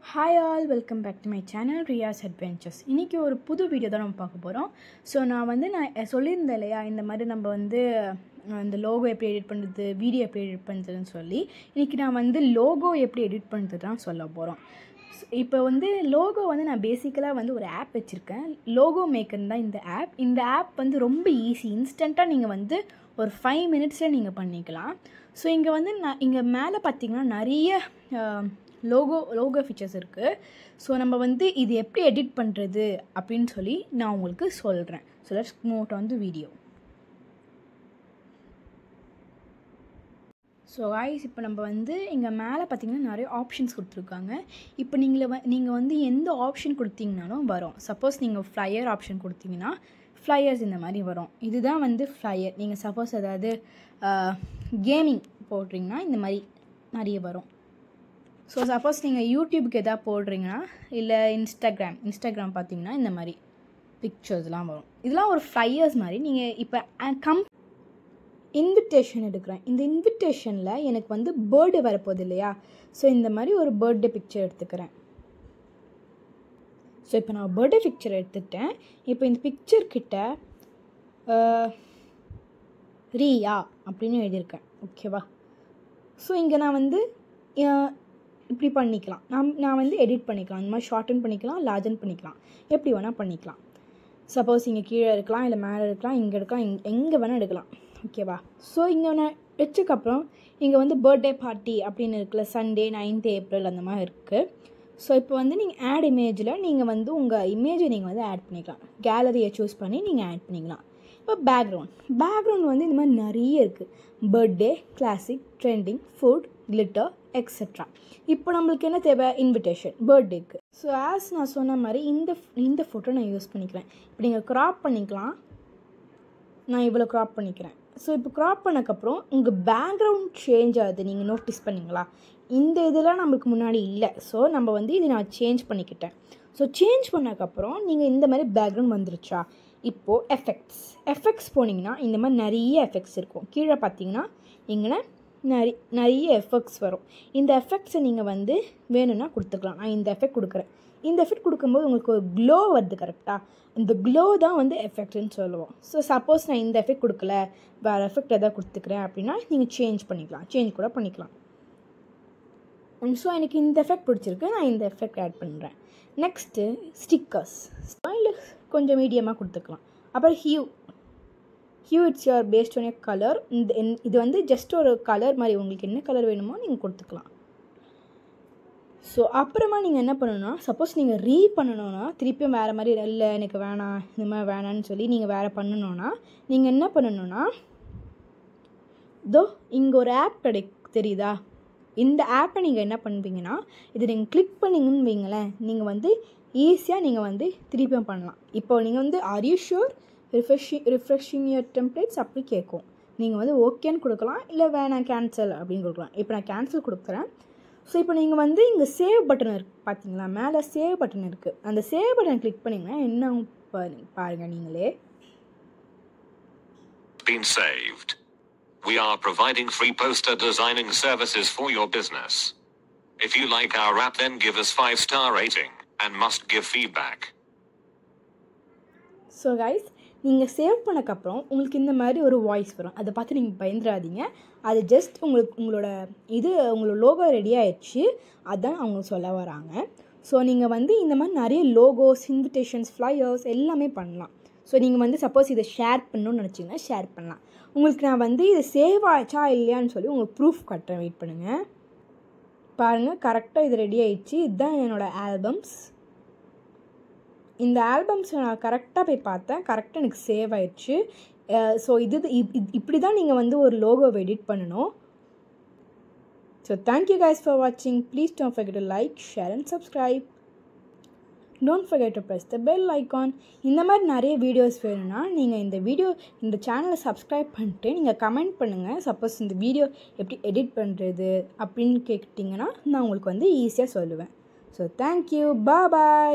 Hi all welcome back to my channel Riyaz adventures இன்றைக்கி ஒரு புது வீடியோ தான் நம்ம பார்க்க போகிறோம் ஸோ நான் வந்து நான் சொல்லியிருந்தேன் இல்லையா இந்த மாதிரி நம்ம வந்து அஹ், இந்த லோகோ எப்படி எடிட் பண்ணுறது வீடியோ எப்படி எடிட் பண்ணுறதுன்னு சொல்லி இன்றைக்கி நான் வந்து லோகோ எப்படி எடிட் பண்ணுறது தான் சொல்ல போகிறோம் இப்போ வந்து லோகோ வந்து நான் பேசிக்கலாக வந்து ஒரு ஆப் வச்சுருக்கேன் லோகோ மேக்கர் தான் இந்த ஆப் இந்த ஆப் வந்து ரொம்ப ஈஸி இன்ஸ்டண்ட்டாக நீங்கள் வந்து ஒரு ஃபைவ் மினிட்ஸில் நீங்கள் பண்ணிக்கலாம் ஸோ இங்கே வந்து நான் இங்கே மேலே பார்த்தீங்கன்னா நிறைய லோகோ லோகோ ஃபீச்சர்ஸ் இருக்குது ஸோ நம்ம வந்து இது எப்படி எடிட் பண்ணுறது அப்படின்னு சொல்லி நான் உங்களுக்கு சொல்கிறேன் so let's move on the video so guys இப்போ நம்ம வந்து இங்கே மேலே பார்த்தீங்கன்னா நிறைய ஆப்ஷன்ஸ் கொடுத்துருக்காங்க இப்போ நீங்கள வ நீங்கள் வந்து எந்த ஆப்ஷன் கொடுத்தீங்கனாலும் வரும் சப்போஸ் நீங்கள் ஃப்ளையர் ஆப்ஷன் கொடுத்தீங்கன்னா ஃப்ளையர்ஸ் இந்த மாதிரி வரும் இதுதான் வந்து ஃப்ளையர் நீங்கள் சப்போஸ் ஏதாவது கேமிங் போடுறீங்கன்னா இந்த மாதிரி நிறைய வரும் ஸோ சப்போஸ் நீங்கள் யூடியூப்க்கு எதாவது போடுறீங்கன்னா இல்லை இன்ஸ்டாகிராம் இன்ஸ்டாகிராம் பார்த்தீங்கன்னா இந்த மாதிரி பிக்சர்ஸ்லாம் வரும் இதெல்லாம் ஒரு ஃப்ளையர்ஸ் மாதிரி நீங்கள் இப்போ கம் இன்விடேஷன் எடுக்கிறேன் இந்த இன்விடேஷனில் எனக்கு வந்து பர்த்டே வரப்போகுது இல்லையா ஸோ இந்த மாதிரி ஒரு பர்த்டே பிக்சர் எடுத்துக்கிறேன் ஸோ இப்போ நான் பர்த்டே பிக்சர் எடுத்துட்டேன் இப்போ இந்த பிக்சர் கிட்ட அஹ், ரியா அப்படின்னு எழுதியிருக்கேன் ஓகேவா ஸோ இங்கே நான் வந்து அஹ், இப்படி பண்ணிக்கலாம் நான் நான் வந்து எடிட் பண்ணிக்கலாம் இந்த மாதிரி ஷார்டன் பண்ணிக்கலாம் லார்ஜன் பண்ணிக்கலாம் எப்படி வேணால் பண்ணிக்கலாம் சப்போஸ் இங்கே கீழே இருக்கலாம் இல்லை மேலே இருக்கலாம் இங்கே இருக்கலாம் இங் எங்கே வேணால் எடுக்கலாம் ஓகேவா ஸோ இங்கே நான் வச்சதுக்கப்புறம் இங்கே வந்து பர்த்டே பார்ட்டி அப்படின்னு இருக்குல்ல சண்டே நைன்த் ஏப்ரல் அந்த மாதிரி இருக்குது ஸோ இப்போ வந்து நீங்கள் ஆட் இமேஜில் நீங்கள் வந்து உங்கள் இமேஜை நீங்கள் வந்து ஆட் பண்ணிக்கலாம் கேலரியை சூஸ் பண்ணி நீங்கள் ஆட் பண்ணிக்கலாம் இப்போ பேக்ரவுண்ட் பேக்ரவுண்ட் வந்து இந்த மாதிரி நிறைய இருக்குது birthday classic trending food glitter etcetera இப்போ நம்மளுக்கு என்ன தேவை இன்விடேஷன் பர்த்டேக்கு ஸோ ஆஸ் நான் சொன்ன மாதிரி இந்த இந்த ஃபோட்டோ நான் யூஸ் பண்ணிக்கிறேன் இப்போ நீங்கள் க்ராப் பண்ணிக்கலாம் நான் இவ்வளோ க்ராப் பண்ணிக்கிறேன் ஸோ இப்போ க்ராப் பண்ணக்கப்புறம் உங்கள் பேக்ரவுண்ட் சேஞ்ச் ஆகுது நீங்கள் நோட்டீஸ் பண்ணீங்களா இந்த இதெல்லாம் நம்மளுக்கு முன்னாடி இல்லை ஸோ நம்ம வந்து இதை நான் சேஞ்ச் பண்ணிக்கிட்டேன் ஸோ சேஞ்ச் பண்ணக்கப்புறம் நீங்கள் இந்த மாதிரி பேக்ரவுண்ட் வந்துருச்சா இப்போது எஃபெக்ட்ஸ் எஃபெக்ட்ஸ் போனீங்கன்னா இந்த மாதிரி நிறைய எஃபெக்ட்ஸ் இருக்கும் கீழே பார்த்தீங்கன்னா இங்கே நிறைய நிறைய எஃபெக்ட்ஸ் வரும் இந்த எஃபெக்ட்ஸை நீங்கள் வந்து வேணும்னா கொடுத்துக்கலாம் நான் இந்த எஃபெக்ட் கொடுக்குறேன் இந்த எஃபெக்ட் கொடுக்கும்போது உங்களுக்கு ஒரு க்ளோ வருது கரெக்டாக இந்த க்ளோ தான் வந்து எஃபெக்ட்னு சொல்லுவோம் ஸோ சப்போஸ் நான் இந்த எஃபெக்ட் கொடுக்கல வேறு எஃபெக்ட் எதாவது கொடுத்துக்கிறேன் அப்படின்னா நீங்கள் சேஞ்ச் பண்ணிக்கலாம் சேஞ்ச் கூட பண்ணிக்கலாம் ஸோ எனக்கு இந்த எஃபெக்ட் பிடிச்சிருக்கு நான் இந்த எஃபெக்ட் ஆட் பண்ணுறேன் நெக்ஸ்ட்டு ஸ்டிக்கர்ஸ் ஸ்டைல் கொஞ்சம் மீடியமாக கொடுத்துக்கலாம் அப்புறம் hue hue it's your paste on your colour இந்த இந்த- இது வந்து ஜஸ்ட் ஒரு கலர் மாதிரி உங்களுக்கு என்ன கலர் வேணுமோ நீங்கள் கொடுத்துக்கலாம் ஸோ அப்புறமா நீங்கள் என்ன பண்ணணும்னா சப்போஸ் நீங்கள் ரீ பண்ணணும்னா திருப்பியும் வேறு மாதிரி இல்லை எனக்கு வேணாம் இந்த மாதிரி வேணான்னு சொல்லி நீங்கள் வேறு பண்ணணும்னா நீங்கள் என்ன பண்ணணும்னா தோ இங்கே ஒரு ஆப் கிடை தெரியுதா இந்த ஆப்பை நீங்கள் என்ன பண்ணுவீங்கன்னா இது நீங்கள் கிளிக் பண்ணிங்கன்னு வைங்களேன் நீங்கள் வந்து ஈஸியாக நீங்கள் வந்து திருப்பியும் பண்ணலாம் இப்போ நீங்கள் வந்து are you sure refreshing refreshing your templates அப்படி கேட்கும் நீங்கள் வந்து ஓகேன்னு கொடுக்கலாம் இல்லை வேணாம் கேன்சல் அப்படின்னு கொடுக்கலாம் இப்போ நான் கேன்சல் கொடுக்குறேன் ஸோ இப்போ நீங்கள் வந்து இங்கே சேவ் பட்டன் இருக்கு பார்த்தீங்களா மேலே சேவ் பட்டன் இருக்குது அந்த சேவ் பட்டன் கிளிக் பண்ணிங்கன்னா என்ன ஆகும் பாருங்க பாருங்கள் நீங்களே been saved. We are providing free poster designing services for your business. If you like our app, then give us 5 star rating and must give feedback. So guys நீங்கள் save பண்ணக்கப்புறம் உங்களுக்கு இந்த மாதிரி ஒரு வாய்ஸ் வரும் அதை பார்த்து நீங்கள் பயந்துடாதீங்க அது ஜஸ்ட் உங்களுக்கு உங்களோட இது உங்களோட லோகோ ரெடி ஆயிடுச்சு அதான் அவங்க சொல்ல வராங்க ஸோ நீங்கள் வந்து இந்த மாதிரி நிறைய லோகோஸ் இன்விடேஷன்ஸ் ஃப்ளையர்ஸ் எல்லாமே பண்ணலாம் ஸோ நீங்கள் வந்து சப்போஸ் இதை ஷேர் பண்ணணும்னு நினச்சிங்கன்னா ஷேர் பண்ணலாம் உங்களுக்கு நான் வந்து இது சேவ் ஆச்சா இல்லையான்னு சொல்லி உங்களுக்கு ப்ரூஃப் கட்டுறேன் வெயிட் பண்ணுங்கள் பாருங்கள் கரெக்டாக இது ரெடி ஆயிடுச்சு இதுதான் என்னோடய ஆல்பம்ஸ் இந்த ஆல்பம்ஸை நான் கரெக்டாக போய் பார்த்தேன் கரெக்டாக எனக்கு சேவ் ஆயிடுச்சு ஸோ இது இப்- இப்- இப்படி தான் நீங்கள் வந்து ஒரு லோகோவை எடிட் பண்ணணும் ஸோ தேங்க்யூ guys ஃபார் வாட்சிங் please don't forget to like share and subscribe don't forget to press the bell icon இந்த மாதிரி நிறைய வீடியோஸ் வேணும்னா நீங்கள் இந்த வீடியோ இந்த சேனலை சப்ஸ்கிரைப் பண்ணிட்டு நீங்கள் கமெண்ட் பண்ணுங்கள் சப்போஸ் இந்த வீடியோ எப்படி எடிட் பண்ணுறது அப்படின்னு கேட்டிங்கன்னா நான் உங்களுக்கு வந்து ஈஸியாக சொல்லுவேன் ஸோ தேங்க்யூ பாய்